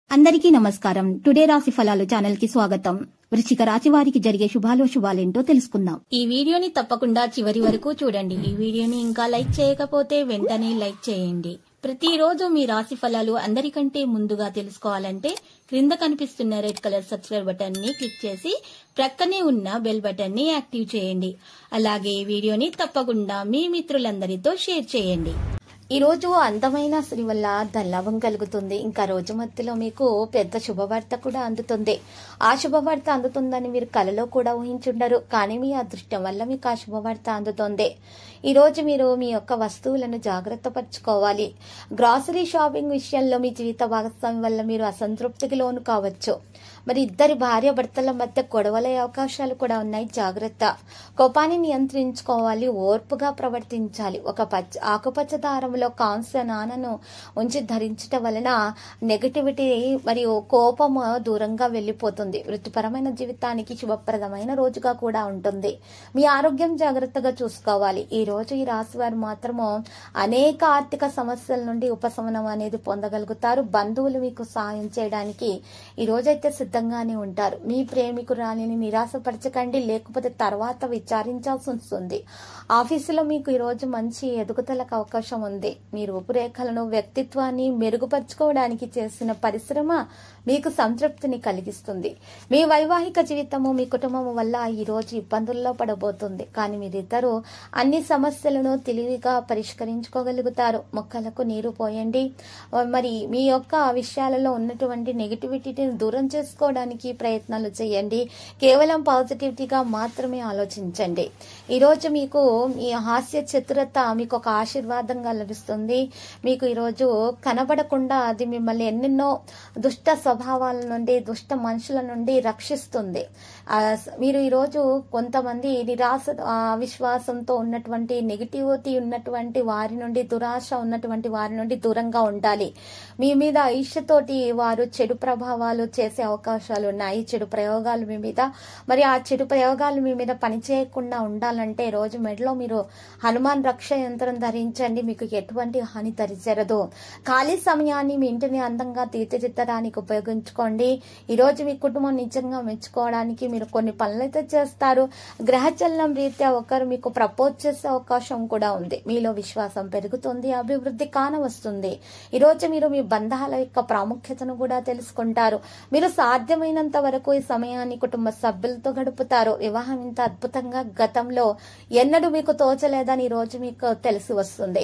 అందరికీ నమస్కారం టుడే రాశి ఫలాలు ఛానల్ కి స్వాగతం వృశ్చిక రాశి వారికి జరిగే శుభాలో శుభాలేంటో తెలుసుకుందాం ఈ వీడియోని తప్పకుండా చివరి వరకు చూడండి ఈ వీడియోని ఇంకా లైక్ చేయకపోతే వెంటనే లైక్ చేయండి ప్రతిరోజు మీ రాశి ఫలాలు అందరికంటే ముందుగా తెలుసుకోవాలంటే క్రింద కనిపిస్తున్న రెడ్ కలర్ సబ్స్క్రైబ్ బటన్ ని క్లిక్ చేసి ప్రక్కనే ఉన్న బెల్ బటన్ ని యాక్టివ్ చేయండి అలాగే ఈ వీడియోని తప్పకుండా మీ మిత్రులందరితో షేర్ చేయండి ఈ రోజు అందమైన స్త్రీ వల్ల ధనలాభం కలుగుతుంది ఇంకా రోజు మధ్యలో మీకు పెద్ద శుభవార్త కూడా అందుతుంది ఆ శుభవార్త అందుతుందని మీరు కలలో కూడా ఊహించుండరు కానీ మీ అదృష్టం వల్ల మీకు ఆ శుభవార్త అందుతుంది ఈ రోజు మీరు మీ యొక్క వస్తువులను జాగ్రత్త పరచుకోవాలి గ్రాసరీ షాపింగ్ విషయంలో మీ జీవిత భాగస్వామి వల్ల మీరు అసంతృప్తికి లోను కావచ్చు మరి ఇద్దరి భార్య భర్తల మధ్య గొడవలే అవకాశాలు కూడా ఉన్నాయి జాగ్రత్త కోపాన్ని నియంత్రించుకోవాలి ఓర్పుగా ప్రవర్తించాలి ఒక పచ్చ ఆకుపచ్చ దారంలో కాంస్య నానను ఉంచి ధరించటం వలన నెగటివిటీ మరియు కోపము దూరంగా వెళ్ళిపోతుంది వృత్తిపరమైన జీవితానికి శుభప్రదమైన రోజుగా కూడా ఉంటుంది మీ ఆరోగ్యం జాగ్రత్తగా చూసుకోవాలి ఈ రోజు ఈ రాశి వారు మాత్రము అనేక ఆర్థిక సమస్యల నుండి ఉపశమనం అనేది పొందగలుగుతారు బంధువులు మీకు సహాయం చేయడానికి ఈ రోజైతే సిద్ధంగానే ఉంటారు మీ ప్రేమికురాలిని నిరాశపరచకండి లేకపోతే తర్వాత విచారించాల్సి వస్తుంది ఆఫీసులో మీకు ఈరోజు మంచి ఎదుగుదలకు అవకాశం ఉంది మీ రూపురేఖలను వ్యక్తిత్వాన్ని మెరుగుపరుచుకోవడానికి చేసిన పరిశ్రమ మీకు సంతృప్తిని కలిగిస్తుంది మీ వైవాహిక జీవితము మీ కుటుంబం వల్ల ఈ రోజు ఇబ్బందుల్లో పడబోతుంది కానీ మీరిద్దరూ అన్ని సమస్యలను తెలివిగా పరిష్కరించుకోగలుగుతారు మొక్కలకు నీరు పోయండి మరి మీ యొక్క విషయాలలో ఉన్నటువంటి నెగిటివిటీని దూరం చేసుకోవడానికి ప్రయత్నాలు చేయండి కేవలం పాజిటివిటీగా మాత్రమే ఆలోచించండి ఈరోజు మీకు మీ హాస్య చతురత మీకు ఒక ఆశీర్వాదంగా లభిస్తుంది మీకు ఈరోజు కనబడకుండా అది మిమ్మల్ని ఎన్నెన్నో దుష్ట స్వభావాల నుండి దుష్ట మనుషుల నుండి రక్షిస్తుంది ఆ, మీరు ఈరోజు కొంతమంది నిరాశ ఆ, విశ్వాసంతో ఉన్నటువంటి నెగిటివిటీ ఉన్నటువంటి వారి నుండి దురాశ ఉన్నటువంటి వారి నుండి దూరంగా ఉండాలి మీ మీద ఈర్ష్యతోటి వారు చెడు ప్రభావాలు చేసే అవకాశాలు ఉన్నాయి చెడు ప్రయోగాలు మీ మీద మరి ఆ చెడు ప్రయోగాలు మీ మీద పనిచేయకుండా ఉండాలంటే రోజు మెడలో మీరు హనుమాన్ రక్ష యంత్రం ధరించండి మీకు ఎటువంటి హాని తరిచేరదు ఖాళీ సమయాన్ని మీ ఇంటిని అందంగా తీర్చిదిద్దడానికి ఉపయోగించుకోండి ఈ రోజు మీ కుటుంబం నిజంగా మెచ్చుకోవడానికి మీరు కొన్ని పనులైతే చేస్తారు గ్రహచలనం రీత్యా ఒకరు మీకు ప్రపోజ్ చేసే అవకాశం కూడా ఉంది మీలో విశ్వాసం పెరుగుతుంది అభివృద్ధి కానవస్తుంది ఈ రోజు మీరు మీ బంధాల యొక్క ప్రాముఖ్యతను కూడా తెలుసుకుంటారు మీరు సాధ్యమైనంత వరకు ఈ సమయాన్ని కుటుంబ సభ్యులతో గడుపుతారు వివాహం ఇంత అద్భుతంగా గతంలో ఎన్నడూ మీకు తోచలేదని ఈ రోజు మీకు తెలిసి వస్తుంది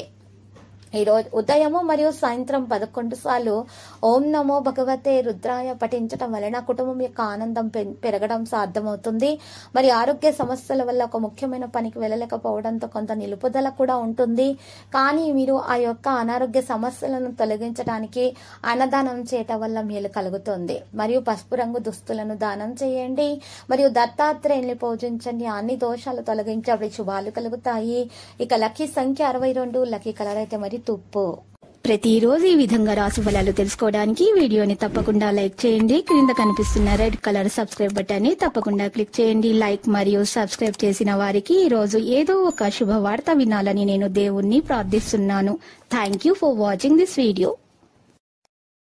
ఈ రోజు ఉదయము మరియు సాయంత్రం పదకొండు సార్లు ఓం నమో భగవతే రుద్రాయ పఠించటం వలన కుటుంబం యొక్క ఆనందం పె- పెరగడం సాధ్యమవుతుంది మరి ఆరోగ్య సమస్యల వల్ల ఒక ముఖ్యమైన పనికి వెళ్ళలేకపోవడంతో కొంత నిలుపుదల కూడా ఉంటుంది కానీ మీరు ఆ యొక్క అనారోగ్య సమస్యలను తొలగించడానికి అన్నదానం చేయటం వల్ల మేలు కలుగుతుంది మరియు పసుపు రంగు దుస్తులను దానం చేయండి మరియు దత్తాత్రేయుని పూజించండి అన్ని దోషాలు తొలగించి అవి శుభాలు కలుగుతాయి ఇక లక్కీ సంఖ్య అరవై రెండు లక్కీ కలర్ అయితే మరి తుప్పు ప్రతిరోజు ఈ విధంగా రాశి ఫలాలు తెలుసుకోవడానికి వీడియోని తప్పకుండా లైక్ చేయండి క్రింద కనిపిస్తున్న రెడ్ కలర్ సబ్స్క్రైబ్ బటన్ ని తప్పకుండా క్లిక్ చేయండి లైక్ మరియు సబ్స్క్రైబ్ చేసిన వారికి ఈ రోజు ఏదో ఒక శుభవార్త వినాలని నేను దేవుణ్ణి ప్రార్థిస్తున్నాను thank you for watching this video